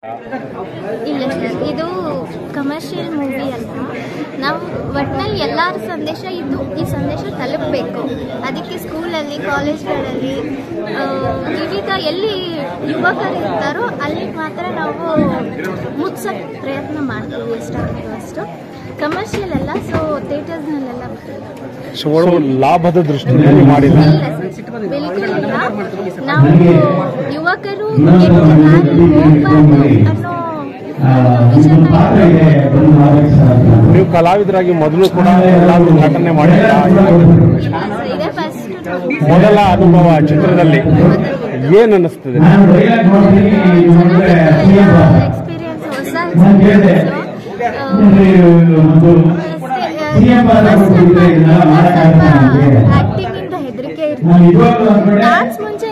ಇಲ್ಲ ಸರ್ ಇದು commercial movie ಅಲ್ಲ ನಾವು ಒಟ್ಟಿನಲ್ಲಿ ಎಲ್ಲರ ಸಂದೇಶ ಇದು ಈ ಸಂದೇಶ ತಲುಪಬೇಕು ಅದಕ್ಕೆ ಸ್ಕೂಲಲ್ಲಿ ಕಾಲೇಜ್ಗಳಲ್ಲಿ ಆ, ವಿವಿಧ ಎಲ್ಲಿ ಯುವಕರು ಇರ್ತಾರೋ ಅಲ್ಲಿ ಮಾತ್ರ ನಾವು ಮುಟ್ಸೋಕ್ಕೆ ಪ್ರಯತ್ನ ಮಾಡ್ತೀವಿ ಎಷ್ಟಾಗುತ್ತೋ ಅಷ್ಟು ಕಮರ್ಷಿಯಲ್ ಅಲ್ಲ ಸೊ ಥಿಯೇಟರ್ಸ್ನಲ್ಲೆಲ್ಲ ಬರಲ್ಲ ಸೊ ಲಾಭದ ದೃಷ್ಟಿಯಲ್ಲಿ ಮಾಡಿಲ್ಲ ಇಲ್ಲ ಸರ್ ಬಿಲ್ಕುಲ್ ಇಲ್ಲ ನಾವು ಯುವಕರು ಕೆಟ್ಟ ದಾರಿ ಹೋಗ್ಬಾರ್ದು ಅನ್ನೋ ವಿಷಯನ ನೀವು ಕಲಾವಿದರಾಗಿ ಮೊದಲು ಕೂಡ ಎಲ್ಲಾದ್ರೂ ನಟನೆ ಮಾಡಿಲ್ಲ ಇದೇ ಫಸ್ಟ್ ಮೊದಲ ಅನುಭವ ಚಿತ್ರದಲ್ಲಿ ಏನ್ ಅನ್ನಿಸ್ತದೆ ಎಕ್ಸ್ಪೀರಿಯನ್ಸ್ ಹೊಸ ಆಕ್ಟಿಂಗ್ ಇಂದ ಹೆದರಿಕೆ ಇರ್ತದೆ ಡಾನ್ಸ್ ಮುಂಚೆ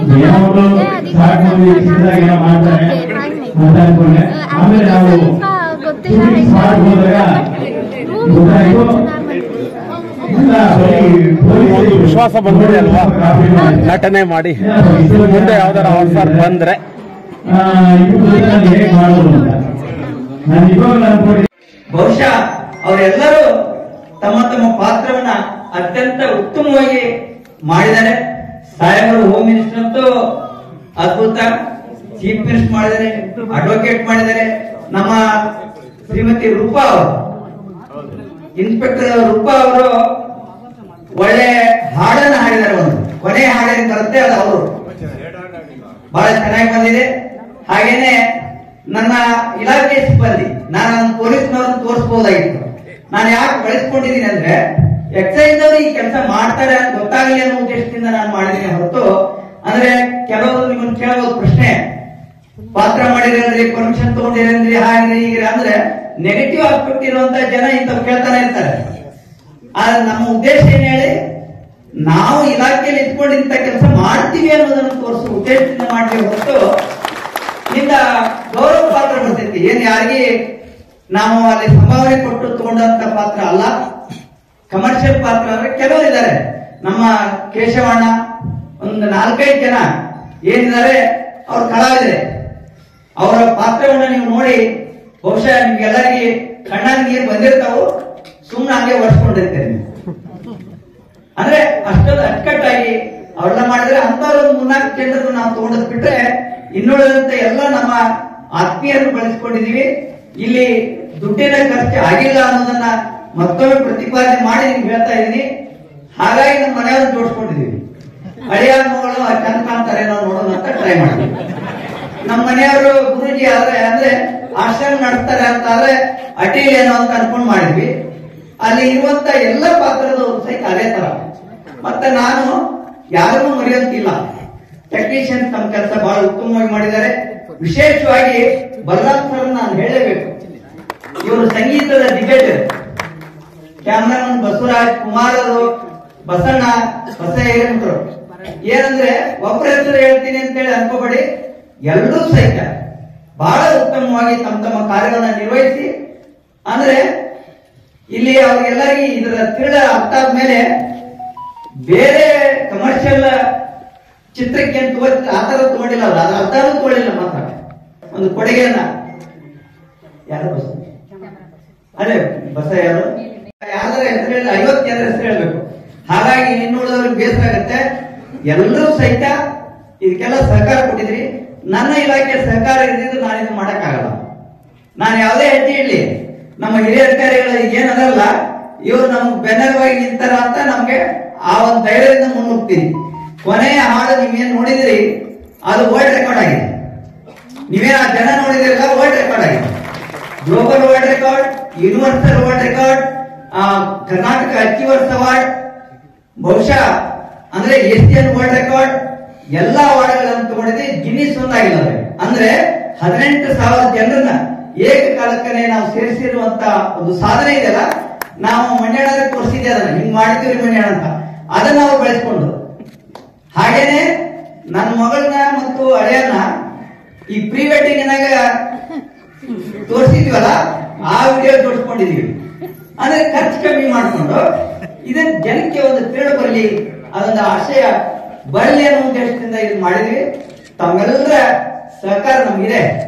ಸ್ವಲ್ಪ ಗೊತ್ತಿಲ್ಲ ಒಂದು ವಿಶ್ವಾಸ ಬಂದಿದೆ ಅಲ್ವಾ ನಟನೆ ಮಾಡಿ ಮುಂದೆ ಯಾವ್ದಾರ ಆಫರ್ ಬಂದ್ರೆ ಬಹುಶಃ ಅವರೆಲ್ಲರೂ ತಮ್ಮ ತಮ್ಮ ಪಾತ್ರವನ್ನ ಅತ್ಯಂತ ಉತ್ತಮವಾಗಿ ಮಾಡಿದ್ದಾರೆ ಸಾಹೇಬರು ಹೋಮ್ ಮಿನಿಸ್ಟರ್ ಅಂತೂ ಅದ್ಭುತ ಚೀಫ್ ಮಿನಿಸ್ಟರ್ ಮಾಡಿದ್ದಾರೆ ಅಡ್ವೊಕೇಟ್ ಮಾಡಿದ್ದಾರೆ ನಮ್ಮ ಶ್ರೀಮತಿ ರೂಪಾ ಅವರು ಇನ್ಸ್ಪೆಕ್ಟರ್ ರೂಪಾ ಅವರು ಒಳ್ಳೆ ಹಾಡನ್ನ ಹಾಡಿದ್ದಾರೆ ಒಂದು ಕೊನೆ ಹಾಡೇನು ಬರುತ್ತೆ ಅದು ಅವರು ಬಹಳ ಚೆನ್ನಾಗಿ ಬಂದಿದೆ ಹಾಗೇನೆ ನನ್ನ ಇಲಾಖೆ ಸಿಬ್ಬಂದಿ ನಾನು ನನ್ನ ಪೊಲೀಸ್ನವ್ರನ್ನ ತೋರಿಸಬಹುದಾಗಿತ್ತು ನಾನು ಯಾಕೆ ಬಳಸ್ಕೊಂಡಿದ್ದೀನಿ ಅಂದ್ರೆ ಎಕ್ಸೈಸ್ ಅವರು ಈ ಕೆಲಸ ಮಾಡ್ತಾರೆ ಅಂತ ಗೊತ್ತಾಗಲಿ ಅನ್ನೋ ಉದ್ದೇಶದಿಂದ ನಾನು ಮಾಡಿದ್ದೀನಿ ಹೊರತು ಅಂದ್ರೆ ಕೆಲವರು ನಿಮ್ಮನ್ನು ಕೇಳಬಹುದು ಪ್ರಶ್ನೆ ಪಾತ್ರ ಮಾಡಿದ್ರಿ ಪರ್ಮಿಷನ್ ತಗೊಂಡಿರೇನ್ರಿ ಹಾಗೆ ಹೀಗೆ ಅಂದ್ರೆ ನೆಗೆಟಿವ್ ಆಸ್ಪೆಕ್ಟ್ ಇರುವಂತ ಜನ ಇಂಥವ್ ಕೇಳ್ತಾನೆ ಇರ್ತಾರೆ ಆದ್ರೆ ನಮ್ಮ ಉದ್ದೇಶ ಏನ್ ಹೇಳಿ ನಾವು ಇಲಾಖೆಯಲ್ಲಿ ಇಟ್ಕೊಂಡು ಇಂಥ ಕೆಲಸ ಮಾಡ್ತೀವಿ ಅನ್ನೋದನ್ನು ತೋರಿಸುವ ಉದ್ದೇಶದಿಂದ ಮಾಡ್ತೀವಿ ಹೊರತು ಇಂದ ಗೌರವ ಪಾತ್ರ ಬರ್ತೈತಿ ಏನ್ ಯಾರಿಗೆ ನಾವು ಅಲ್ಲಿ ಸಂಭಾವನೆ ಕೊಟ್ಟು ತಗೊಂಡಂತ ಪಾತ್ರ ಅಲ್ಲ ಕಮರ್ಷಿಯಲ್ ಪಾತ್ರ ಅಂದ್ರೆ ಕೆಲವರು ಇದ್ದಾರೆ ನಮ್ಮ ಕೇಶವಣ್ಣ ಒಂದು ನಾಲ್ಕೈದು ಜನ ಏನಿದ್ದಾರೆ ಅವ್ರು ಕಲಾವಿದರೆ ಅವರ ಪಾತ್ರವನ್ನ ನೀವು ನೋಡಿ ಬಹುಶಃ ನಿಮ್ಗೆಲ್ಲರಿಗೆ ಕಣ್ಣಾಗ ನೀರು ಬಂದಿರ್ತಾವು ಸುಮ್ಮನೆ ಹಂಗೆ ಒಡ್ಸ್ಕೊಂಡಿರ್ತೀರಿ ನೀವು ಅಂದ್ರೆ ಅಷ್ಟೊಂದು ಅಚ್ಚುಕಟ್ಟಾಗಿ ಅವೆಲ್ಲ ಮಾಡಿದ್ರೆ ಅಂತವ್ರ ಒಂದು ಮೂರ್ನಾಲ್ಕು ಜನರನ್ನು ನಾವು ತಗೊಂಡದ್ ಬಿಟ್ರೆ ಇನ್ನುಳಿದಂತ ಎಲ್ಲ ನಮ್ಮ ಆತ್ಮೀಯರನ್ನು ಬಳಸ್ಕೊಂಡಿದೀವಿ ಇಲ್ಲಿ ದುಡ್ಡಿನ ಖರ್ಚು ಆಗಿಲ್ಲ ಅನ್ನೋದನ್ನ ಮತ್ತೊಮ್ಮೆ ಪ್ರತಿಪಾದನೆ ಮಾಡಿ ನಿಮ್ಗೆ ಹೇಳ್ತಾ ಇದೀನಿ ಹಾಗಾಗಿ ನಮ್ಮ ಮನೆಯವ್ರನ್ನ ಜೋಡಿಸ್ಕೊಂಡಿದೀವಿ ಹಳೆಯ ಮಗಳು ಚಂದ ಕಾಣ್ತಾರೆ ನಾವು ನೋಡೋಣ ಅಂತ ಟ್ರೈ ಮಾಡಿದ್ವಿ ನಮ್ಮ ಮನೆಯವರು ಗುರುಜಿ ಆದ್ರೆ ಅಂದ್ರೆ ಆಶ್ರಮ ನಡೆಸ್ತಾರೆ ಅಂತ ಆದ್ರೆ ಅಡ್ಡಿಲ್ಲ ಏನೋ ಅಂತ ಅನ್ಕೊಂಡ್ ಮಾಡಿದ್ವಿ ಅಲ್ಲಿ ಇರುವಂತ ಎಲ್ಲ ಪಾತ್ರದವರು ಸಹಿತ ಅದೇ ತರ ಮತ್ತೆ ನಾನು ಯಾರನ್ನೂ ಮರೆಯೋಂತಿಲ್ಲ ಟೆಕ್ನಿಷಿಯನ್ ತಮ್ಮ ಕೆಲಸ ಬಹಳ ಉತ್ತಮವಾಗಿ ಮಾಡಿದ್ದಾರೆ ವಿಶೇಷವಾಗಿ ಬಲರಾಮ್ ಸರ್ ನಾನು ಹೇಳಲೇಬೇಕು ಇವರು ಸಂಗೀತದ ಡಿಬೇಟರ್ ಕ್ಯಾಮ್ರಾಮನ್ ಬಸವರಾಜ್ ಕುಮಾರ್ ಅವರು ಬಸಣ್ಣ ಬಸ ಹಿರೇಮಠರು ಏನಂದ್ರೆ ಒಬ್ಬರ ಹೆಸರು ಹೇಳ್ತೀನಿ ಅಂತೇಳಿ ಅನ್ಕೋಬೇಡಿ ಎಲ್ಲರೂ ಸಹಿತ ಬಹಳ ಉತ್ತಮವಾಗಿ ತಮ್ಮ ತಮ್ಮ ಕಾರ್ಯವನ್ನ ನಿರ್ವಹಿಸಿ ಅಂದ್ರೆ ಇಲ್ಲಿ ಅವ್ರಿಗೆಲ್ಲರಿಗೆ ಇದರ ತಿರುಳ ಅರ್ಥ ಆದ್ಮೇಲೆ ಬೇರೆ ಕಮರ್ಷಿಯಲ್ ಚಿತ್ರಕ್ಕೆ ಅಂತ ತಗೋ- ಆ ತರ ತಗೊಂಡಿಲ್ಲ ಅವ್ರು ಅದ್ರ ಅರ್ಥನೂ ತಗೊಳ್ಳಿಲ್ಲ ಮಾತ್ರ ಒಂದು ಕೊಡುಗೆಯನ್ನ ಯಾರು ಬಸ್ ಅದೇ ಬಸ ಯಾರು ಯಾವ್ದಾರ ಹೆಸರು ಹೇಳಿ ಐವತ್ತು ಜನರ ಹೆಸರು ಹೇಳ್ಬೇಕು ಹಾಗಾಗಿ ಇನ್ನುಳಿದವ್ರಿಗೆ ಬೇಸರ ಆಗುತ್ತೆ ಎಲ್ಲರೂ ಸಹಿತ ಇದಕ್ಕೆಲ್ಲ ಸಹಕಾರ ಕೊಟ್ಟಿದ್ರಿ ನನ್ನ ಇಲಾಖೆ ಸಹಕಾರ ಇದ್ದಿದ್ದು ನಾನು ಇದನ್ನ ಮಾಡಕ್ಕಾಗಲ್ಲ ನಾನು ಯಾವುದೇ ಹೆಜ್ಜೆ ಇಡ್ಲಿ ನಮ್ಮ ಹಿರಿಯ ಅಧಿಕಾರಿಗಳು ಏನದಲ್ಲ ಇವರು ನಮ್ಗೆ ಬೆನ್ನೆಲುವಾಗಿ ನಿಂತಾರ ಅಂತ ನಮ್ಗೆ ಆ ಒಂದು ಧೈರ್ಯದಿಂದ ಮುನ್ನುಗ್ತೀವಿ ಕೊನೆಯ ಹಾಡು ನೀವೇನ್ ನೋಡಿದಿರಿ ಅದು ವರ್ಲ್ಡ್ ರೆಕಾರ್ಡ್ ಆಗಿದೆ ನೀವೇನ್ ಆ ಜನ ನೋಡಿದಿರಲ್ಲ ವರ್ಲ್ಡ್ ರೆಕಾರ್ಡ್ ಆಗಿದೆ global world record universal world record Karnataka achievers award ಬಹುಶಃ ಅಂದ್ರೆ ಏಷ್ಯನ್ ವರ್ಲ್ಡ್ ರೆಕಾರ್ಡ್ ಎಲ್ಲಾ ಅವಾರ್ಡ್ಗಳನ್ನು ತಗೊಂಡಿದ್ದೆ ಗಿನ್ನಿಸ್ ಒಂದಾಗಿಲ್ಲ ಅವ್ರಿಗೆ. ಅಂದ್ರೆ ಹದಿನೆಂಟು ಸಾವಿರ ಜನರನ್ನ ಏಕಕಾಲಕ್ಕನೆ ನಾವು ಸೇರಿಸಿರುವಂತ ಒಂದು ಸಾಧನೆ ಇದೆಯಲ್ಲ ನಾವು ಮಂಡ್ಯಾಣ ತೋರಿಸಿದ್ದೆ ಅದನ್ನ ಹಿಂಗ್ ಮಾಡಿದ್ವಿ ಮಂಡ್ಯಾಣ ಅಂತ ಅದನ್ನ ನಾವು ಬೆಳೆಸ್ಕೊಂಡು ಹಾಗೇನೆ ನನ್ನ ಮಗಳನ್ನ ಮತ್ತು ಹಳೆಯನ್ನ ಈ ಪ್ರೀ ವೆಡ್ಡಿಂಗ್ನಾಗ ತೋರಿಸಿದ್ವಲ್ಲ ಆ ವಿಡಿಯೋ ತೋರಿಸ್ಕೊಂಡಿದೀವಿ ಅಂದ್ರೆ ಖರ್ಚು ಕಮ್ಮಿ ಮಾಡ್ಕೊಂಡು ಇದನ್ನ ಜನಕ್ಕೆ ಒಂದು ತಿರುಳು ಬರಲಿ ಅದೊಂದು ಆಶಯ ಬರಲಿ ಅನ್ನೋ ಉದ್ದೇಶದಿಂದ ಇದನ್ನ ಮಾಡಿದ್ವಿ ತಮ್ಮೆಲ್ಲರ ಸಹಕಾರ ನಮಗಿದೆ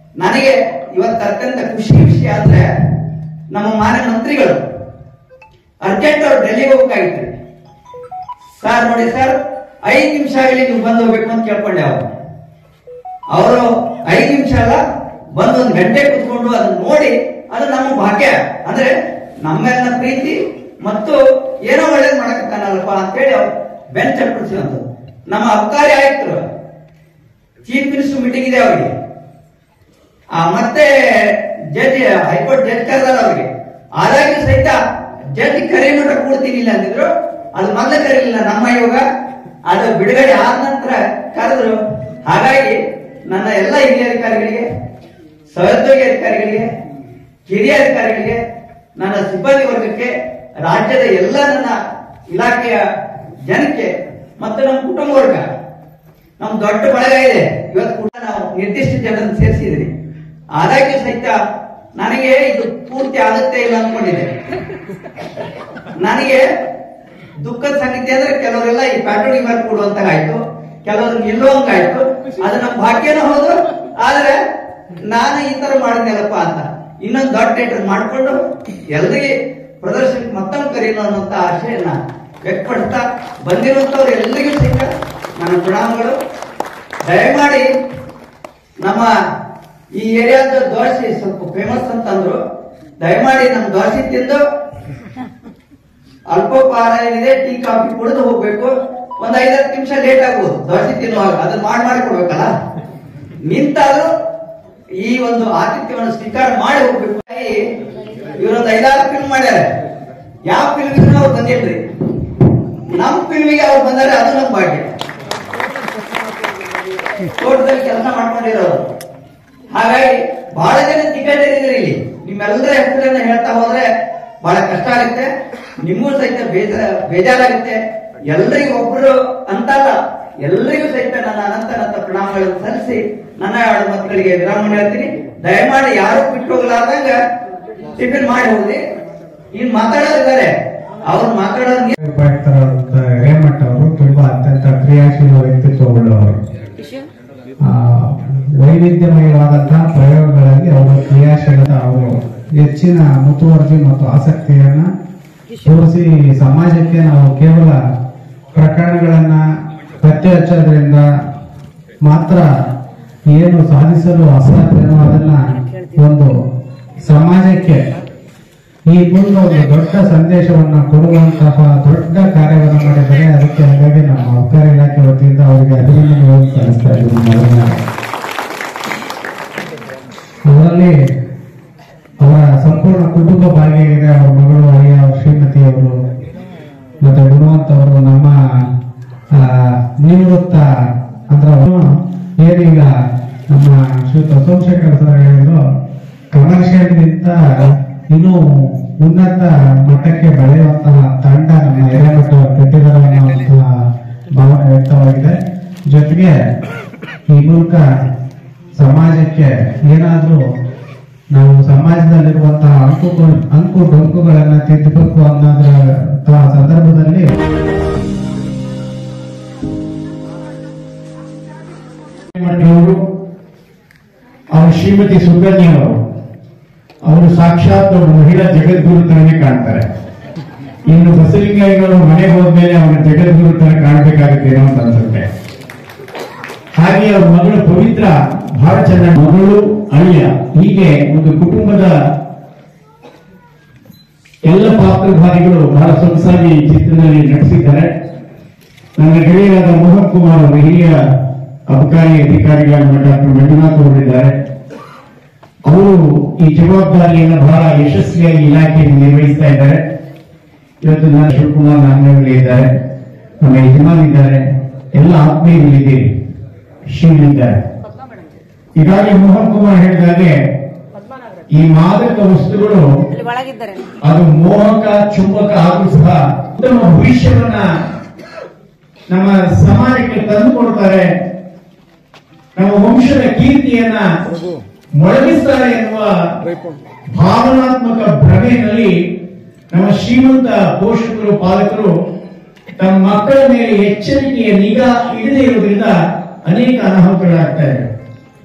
ನನಗೆ ಇವತ್ತು ಅತ್ಯಂತ ಖುಷಿ ವಿಷಯ ಅಂದ್ರೆ ನಮ್ಮ ಮಾನ್ಯ ಮಂತ್ರಿಗಳು ಅರ್ಜೆಂಟ್ ಅವ್ರು ಡೆಲ್ಲಿಗೆ ಹೋಗ್ಬೇಕಾಗಿತ್ತು ಸರ್ ನೋಡಿ ಸರ್ ಐದು ನಿಮಿಷ ಆಗಲಿ ನೀವು ಬಂದು ಹೋಗ್ಬೇಕು ಅಂತ ಕೇಳ್ಕೊಂಡೆ ಅವರು ಅವರು ಐದು ನಿಮಿಷ ಅಲ್ಲ ಬಂದು ಒಂದು ಗಂಟೆ ಕುತ್ಕೊಂಡು ಅದನ್ನ ನೋಡಿ ಅದು ನಮ್ಮ ಭಾಗ್ಯ ಅಂದ್ರೆ ನಮ್ಮೆಲ್ಲ ಪ್ರೀತಿ ಮತ್ತು ಏನೋ ಒಳ್ಳೇದು ಮಾಡಕತ್ತಾನಲ್ಲಪ್ಪ ಅಂತೇಳಿ ಅವ್ರು ಬೆಂಚ್ ಅರ್ಪಿಸಿದಂಥದ್ದು ನಮ್ಮ ಅಬ್ಕಾರಿ ಆಯುಕ್ತರು ಚೀಫ್ ಮಿನಿಸ್ಟರ್ ಮೀಟಿಂಗ್ ಇದೆ ಅವರಿಗೆ ಆ ಮತ್ತೆ ಜಡ್ಜ್ ಹೈಕೋರ್ಟ್ ಜಡ್ಜ್ ಕರೆದಾರ ಅವ್ರಿಗೆ ಆದಾಗ್ಯೂ ಸಹಿತ ಜಡ್ಜ್ ಕರೆ ಮಟ್ಟ ಕೊಡ್ತೀನಿ ಅಂದಿದ್ರು ಅದು ಮೊದಲು ಕರೀಲಿಲ್ಲ ನಮ್ಮ ಯೋಗ ಅದು ಬಿಡುಗಡೆ ಆದ ನಂತರ ಕರೆದ್ರು ಹಾಗಾಗಿ ನನ್ನ ಎಲ್ಲ ಹಿರಿಯ ಅಧಿಕಾರಿಗಳಿಗೆ ಸಹೋದ್ಯೋಗಿ ಅಧಿಕಾರಿಗಳಿಗೆ ಹಿರಿಯ ಅಧಿಕಾರಿಗಳಿಗೆ ನನ್ನ ಸಿಬ್ಬಂದಿ ವರ್ಗಕ್ಕೆ ರಾಜ್ಯದ ಎಲ್ಲ ನನ್ನ ಇಲಾಖೆಯ ಜನಕ್ಕೆ ಮತ್ತು ನಮ್ಮ ಕುಟುಂಬ ವರ್ಗ ನಮ್ ದೊಡ್ಡ ಬಳಗ ಇದೆ ಇವತ್ತು ಕೂಡ ನಾವು ನಿರ್ದಿಷ್ಟ ಜನರನ್ನು ಸೇರಿಸಿದ್ರಿ ಆದಾಗ್ಯೂ ಸಹಿತ ನನಗೆ ಇದು ಪೂರ್ತಿ ಆಗುತ್ತೆ ಇಲ್ಲ ಅನ್ಕೊಂಡಿದ್ದೆ ನನಗೆ ದುಃಖದ ಸಂಗತಿ ಅಂದ್ರೆ ಕೆಲವರೆಲ್ಲ ಈ ಪ್ಯಾಟ್ರೋಲಿಂಗ್ ವರ್ಕ್ ಕೊಡುವಂತಾಗಾಯ್ತು ಕೆಲವರು ನಿಲ್ಲುವಂಗಾಯ್ತು ಅದು ನಮ್ಮ ಭಾಗ್ಯನೂ ಹೌದು ಆದ್ರೆ ನಾನು ಈ ತರ ಮಾಡಿದ್ನಲ್ಲಪ್ಪ ಅಂತ ಇನ್ನೊಂದು ದೊಡ್ಡ ಥಿಯೇಟರ್ ಮಾಡ್ಕೊಂಡು ಎಲ್ರಿಗೆ ಪ್ರದರ್ಶನಕ್ಕೆ ಮತ್ತೊಮ್ಮೆ ಕರೀನು ಅನ್ನುವಂತ ಆಶೆಯನ್ನ ವ್ಯಕ್ತಪಡಿಸ್ತಾ ಬಂದಿರುವಂತವ್ರು ಎಲ್ಲರಿಗೂ ಸಹಿತ ನನ್ನ ಪ್ರಣಾಮಗಳು ದಯಮಾಡಿ ನಮ್ಮ ಈ ಏರಿಯಾದ ದೋಸೆ ಸ್ವಲ್ಪ ಫೇಮಸ್ ಅಂತಂದ್ರು ದಯಮಾಡಿ ನಮ್ಮ ದೋಸೆ ತಿಂದು ಅಲ್ಪೋಪಹಾರ ಏನಿದೆ ಟೀ ಕಾಫಿ ಕುಡಿದು ಹೋಗ್ಬೇಕು ಒಂದ್ ಐದತ್ತು ನಿಮಿಷ ಲೇಟ್ ಆಗ್ಬೋದು ದೋಸೆ ತಿನ್ನುವಾಗ ಅದನ್ನ ಮಾಡಿ ಮಾಡಿ ಕೊಡ್ಬೇಕಲ್ಲ ನಿಂತಾದ್ರು ಈ ಒಂದು ಆತಿಥ್ಯವನ್ನು ಸ್ವೀಕಾರ ಮಾಡಿ ಹೋಗ್ಬೇಕು ಇವರೊಂದು ಐದಾರು ಫಿಲ್ಮ್ ಮಾಡ್ಯಾರ ಯಾವ ಫಿಲ್ಮಿಗೂ ಅವ್ರು ಬಂದಿಲ್ರಿ ನಮ್ ಫಿಲ್ಮಿಗೆ ಅವ್ರು ಬಂದಾರೆ ಅದು ನಮ್ಮ ಭಾಗ್ಯ ತೋಟದಲ್ಲಿ ಕೆಲಸ ಮಾಡ್ಕೊಂಡಿರೋರು ಹಾಗಾಗಿ ಬಹಳ ಜನ ದಿಗ್ಗಜರಿದ್ದೀರಿ ಇಲ್ಲಿ ನಿಮ್ಮೆಲ್ಲರ ಹೆಸರನ್ನ ಹೇಳ್ತಾ ಹೋದ್ರೆ ಬಹಳ ಕಷ್ಟ ಆಗುತ್ತೆ ನಿಮಗೂ ಸಹಿತ ಬೇಜಾರ ಬೇಜಾರಾಗುತ್ತೆ ಎಲ್ರಿಗೂ ಒಬ್ರು ಅಂತಲ್ಲ ಎಲ್ರಿಗೂ ಸಹಿತ ನನ್ನ ಅನಂತ ಅನಂತ ಪ್ರಣಾಮಗಳನ್ನು ಸಲ್ಲಿಸಿ ನನ್ನ ಎರಡು ಮಕ್ಕಳಿಗೆ ವಿರಾಮ ಹೇಳ್ತೀನಿ ದಯಮಾಡಿ ಯಾರು ಬಿಟ್ಟು ಹೋಗ್ಲಾರ್ದಂಗ ಟಿಫಿನ್ ಮಾಡಿ ಹೋಗ್ರಿ ಇನ್ ಮಾತಾಡೋರಿದ್ದಾರೆ ಅವ್ರು ಮಾತಾಡೋದು ನೀವ್ ಉಪಾಯುಕ್ತರಾದಂತ ರೇಮಠ್ ಅವರು ತುಂಬಾ ಅತ್ಯಂತ ಕ್ರಿಯಾಶೀಲ ವ್ಯಕ್ತಿತ್ವವುಳ್ಳವರು ಆ, ವೈವಿಧ್ಯಮಯವಾದಂತಹ ಪ್ರಯೋಗಗಳಲ್ಲಿ ಅವರ ಕ್ರಿಯಾಶೀಲತೆ ಅವರು ಹೆಚ್ಚಿನ ಮುತುವರ್ಜಿ ಮತ್ತು ಆಸಕ್ತಿಯನ್ನ ತೋರಿಸಿ ಸಮಾಜಕ್ಕೆ ನಾವು ಕೇವಲ ಪ್ರಕರಣಗಳನ್ನ ಪತ್ತೆ ಹಚ್ಚೋದ್ರಿಂದ ಮಾತ್ರ ಏನು ಸಾಧಿಸಲು ಅಸಾಧ್ಯನೋ ಅದನ್ನ ಒಂದು ಸಮಾಜಕ್ಕೆ ಈ ಮೂಲಕ ಒಂದು ದೊಡ್ಡ ಸಂದೇಶವನ್ನ ಕೊಡುವಂತಹ ದೊಡ್ಡ ಕಾರ್ಯವನ್ನು ಮಾಡಿದ್ದಾರೆ ಅದಕ್ಕೆ ಹಾಗಾಗಿ ನಮ್ಮ ಅಬಕಾರಿ ಇಲಾಖೆ ವತಿಯಿಂದ ಅವರಿಗೆ ಅಭಿನಂದನೆಗಳನ್ನು ಸಲ್ಲಿಸ್ತಾ ಇದ್ದೀನಿ ಮೊದಲನೇ ಅವರಲ್ಲಿ ಅವರ ಸಂಪೂರ್ಣ ಕುಟುಂಬ ಭಾಗಿಯಾಗಿದೆ ಅವರ ಮಗಳು ಅಳಿಯ ಅವ್ರ ಶ್ರೀಮತಿ ಅವರು ಮತ್ತೆ ಗುಣವಂತ ಅವರು ನಮ್ಮ ಆ, ನಿವೃತ್ತ ಅಂದ್ರೆ ಅವರು ಏನೀಗ ನಮ್ಮ ಶ್ರೀಯುತ ಸೋಮಶೇಖರ್ ಸರ್ ಹೇಳಿದ್ರು ಕಮರ್ಷಿಯಲ್ಗಿಂತ ಇನ್ನೂ ಉನ್ನತ ಮಟ್ಟಕ್ಕೆ ಬೆಳೆಯುವಂತಹ ತಂಡ ನಮ್ಮ ಹಿರೇಮಠ ಕಟ್ಟಿದ್ದಾರೆ ಅನ್ನುವಂತಹ ಭಾವನೆ ವ್ಯಕ್ತವಾಗಿದೆ ಜೊತೆಗೆ ಈ ಮೂಲಕ ಸಮಾಜಕ್ಕೆ ಏನಾದ್ರೂ ನಾವು ಸಮಾಜದಲ್ಲಿರುವಂತಹ ಅಂಕು ಅಂಕು ಡೊಂಕುಗಳನ್ನ ತಿದ್ದಬೇಕು ಅನ್ನೋದ್ರ ಸಂದರ್ಭದಲ್ಲಿ ಅವರು ಅವರ ಶ್ರೀಮತಿ ಸುಕನ್ಯಾ ಅವರು ಅವರು ಸಾಕ್ಷಾತ್ ಒಬ್ಬ ಮಹಿಳಾ ಜಗದ್ಗುರು ತರನೇ ಕಾಣ್ತಾರೆ ಇನ್ನು ಬಸಲಿಂಗಯ್ಯಗಳು ಮನೆಗೆ ಹೋದ್ಮೇಲೆ ಅವನ ಜಗದ್ಗುರು ತರ ಕಾಣ್ಬೇಕಾಗುತ್ತೇನೋ ಅಂತ ಅನ್ಸುತ್ತೆ ಹಾಗೆ ಅವ್ರ ಮಗಳು ಪವಿತ್ರ ಬಹಳ ಚೆನ್ನಾಗಿ ಮಗಳು ಅಳಿಯ ಹೀಗೆ ಒಂದು ಕುಟುಂಬದ ಎಲ್ಲ ಪಾತ್ರಧಾರಿಗಳು ಬಹಳ ಸೊಗಸಾಗಿ ಈ ಚಿತ್ರದಲ್ಲಿ ನಟಿಸಿದ್ದಾರೆ ನನ್ನ ಗೆಳೆಯರಾದ ಮೋಹನ್ ಕುಮಾರ್ ಅವರು ಹಿರಿಯ ಅಬಕಾರಿ ಅಧಿಕಾರಿಗಳಾದ ಡಾಕ್ಟರ್ ಮಂಜುನಾಥ್ ಅವರಿದ್ದಾರೆ ಅವರು ಈ ಜವಾಬ್ದಾರಿಯನ್ನು ಬಹಳ ಯಶಸ್ವಿಯಾಗಿ ಇಲಾಖೆಯಲ್ಲಿ ನಿರ್ವಹಿಸ್ತಾ ಇದ್ದಾರೆ ಇವತ್ತು ನಾನು ಶಿವಕುಮಾರ್ ನಾಗನಹಳ್ಳಿ ಇದ್ದಾರೆ ನಮ್ಮ ಯಜಮಾನ್ ಇದ್ದಾರೆ ಎಲ್ಲ ಆತ್ಮೀಯರಿದ್ದೀರಿ ಶಿವನಿದ್ದಾರೆ ಈಗಾಗಲೇ ಮೋಹನ್ ಕುಮಾರ್ ಹೇಳಿದಾಗೆ ಈ ಮಾದಕ ವಸ್ತುಗಳು ಅಲ್ಲಿ ಒಳಗಿದ್ದಾರೆ ಅದು ಮೋಹಕ ಚುಂಬಕ ಆದ್ರೂ ಸಹ ಉತ್ತಮ ಭವಿಷ್ಯವನ್ನ ನಮ್ಮ ಸಮಾಜಕ್ಕೆ ತಂದು ಕೊಡ್ತಾರೆ ನಮ್ಮ ವಂಶದ ಕೀರ್ತಿಯನ್ನ ಮೊಳಗಿಸ್ತಾರೆ ಎನ್ನುವ ಭಾವನಾತ್ಮಕ ಭ್ರಮೆಯಲ್ಲಿ ನಮ್ಮ ಶ್ರೀಮಂತ ಪೋಷಕರು ಪಾಲಕರು ತಮ್ಮ ಮಕ್ಕಳ ಮೇಲೆ ಎಚ್ಚರಿಕೆಯ ನಿಗಾ ಇಡದೇ ಇರುವುದರಿಂದ ಅನೇಕ ಅನಾಹುತಗಳಾಗ್ತಾ ಇದೆ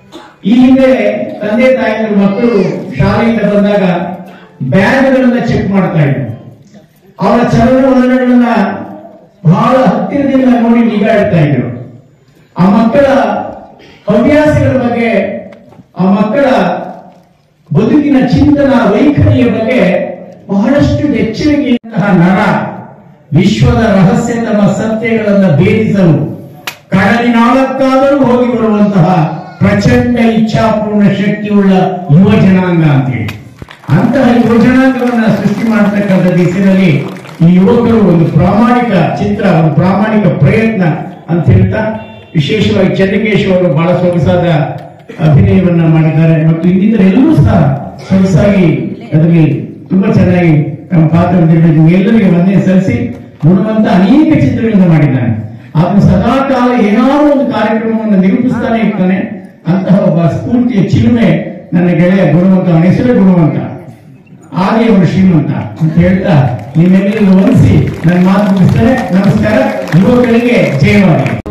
ಈ ಹಿಂದೆ ತಂದೆ ತಾಯಿಗಳು ಮಕ್ಕಳು ಶಾಲೆಯಿಂದ ಬಂದಾಗ ಬ್ಯಾಗ್ಗಳನ್ನ ಚೆಕ್ ಮಾಡ್ತಾ ಇದ್ರು ಅವರ ಚಲನವಲನಗಳನ್ನ ಬಹಳ ಹತ್ತಿರದಿಂದ ನೋಡಿ ನಿಗಾ ಇಡ್ತಾ ಇದ್ರು ಆ ಮಕ್ಕಳ ಹವ್ಯಾಸಗಳ ಬಗ್ಗೆ ಆ ಮಕ್ಕಳ ಬದುಕಿನ ಚಿಂತನ ವೈಖರಿಯ ಬಗ್ಗೆ ಬಹಳಷ್ಟು ಎಚ್ಚರಿಕೆಯಂತಹ ನರ ವಿಶ್ವದ ರಹಸ್ಯತಮ ಸತ್ಯಗಳನ್ನು ಭೇದಿಸಲು ಕಡಲಿನಾಳಕ್ಕಾದರೂ ಹೋಗಿ ಬರುವಂತಹ ಪ್ರಚಂಡ ಇಚ್ಛಾಪೂರ್ಣ ಶಕ್ತಿಯುಳ್ಳ ಯುವ ಜನಾಂಗ ಅಂತೇಳಿ ಅಂತಹ ಯುವ ಜನಾಂಗವನ್ನ ಸೃಷ್ಟಿ ಮಾಡತಕ್ಕಂಥ ದಿಸೆಯಲ್ಲಿ ಈ ಯುವಕರು ಒಂದು ಪ್ರಾಮಾಣಿಕ ಚಿತ್ರ ಒಂದು ಪ್ರಾಮಾಣಿಕ ಪ್ರಯತ್ನ ಅಂತ ಹೇಳ್ತಾ ವಿಶೇಷವಾಗಿ ಚೆನ್ನಕೇಶ್ ಅವರು ಬಹಳ ಸೊಗಸಾದ ಅಭಿನಯವನ್ನ ಮಾಡಿದ್ದಾರೆ ಮತ್ತು ಇನ್ನಿತರ ಎಲ್ಲರೂ ಸಹ ಸೊಗಸಾಗಿ ಅದರಲ್ಲಿ ತುಂಬಾ ಚೆನ್ನಾಗಿ ತಮ್ಮ ಪಾತ್ರ ನಿರ್ವಹಿಸಿ ಎಲ್ಲರಿಗೆ ಒಂದೇ ಸಲ್ಲಿಸಿ ಗುಣವಂತ ಅನೇಕ ಚಿತ್ರಗಳನ್ನು ಮಾಡಿದ್ದಾನೆ ಆತನು ಸದಾ ಕಾಲ ಏನಾದರೂ ಒಂದು ಕಾರ್ಯಕ್ರಮವನ್ನು ನಿರೂಪಿಸ್ತಾನೆ ಇರ್ತಾನೆ ಅಂತಹ ಒಬ್ಬ ಸ್ಫೂರ್ತಿಯ ಚಿಲುಮೆ ನನ್ನ ಗೆಳೆಯ ಗುಣವಂತ ಅವನ ಹೆಸರೇ ಗುಣವಂತ ಆದಿ ಅವನು ಶ್ರೀಮಂತ ಅಂತ ಹೇಳ್ತಾ ನಿಮ್ಮೆಲ್ಲರಿಗೂ ವಂದಿಸಿ ನನ್ನ ಮಾತು ಮುಗಿಸ್ತಾರೆ ನಮಸ್ಕಾರ ಯುವಕರಿಗೆ ಜಯವಾಗಲಿ